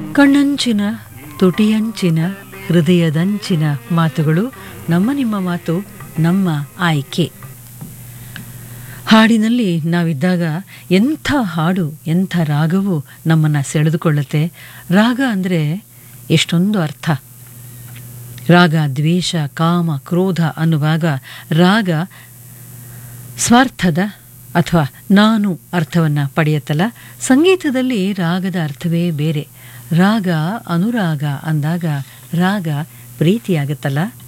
ಕಣ್ಣಂಚಿನ ತುಟಿಯಂಚಿನ ಹೃದಯದಂಚಿನ ಮಾತುಗಳು ನಮ್ಮ ನಿಮ್ಮ ಮಾತು ನಮ್ಮ ಆಯ್ಕೆ ಹಾಡಿನಲ್ಲಿ ನಾವಿದ್ದಾಗ ಎಂಥ ಹಾಡು ಎಂಥ ರಾಗವು ನಮ್ಮನ್ನು ಸೆಳೆದುಕೊಳ್ಳುತ್ತೆ ರಾಗ ಅಂದರೆ ಎಷ್ಟೊಂದು ಅರ್ಥ ರಾಗ ದ್ವೇಷ ಕಾಮ ಕ್ರೋಧ ಅನ್ನುವಾಗ ರಾಗ ಸ್ವಾರ್ಥದ ಅಥವಾ ನಾನು ಅರ್ಥವನ್ನು ಪಡೆಯುತ್ತಲ್ಲ ಸಂಗೀತದಲ್ಲಿ ರಾಗದ ಅರ್ಥವೇ ಬೇರೆ ರಾಗ ಅನುರಾಗ ಅಂದಾಗ ರಾಗ ಪ್ರೀತಿಯಾಗುತ್ತಲ್ಲ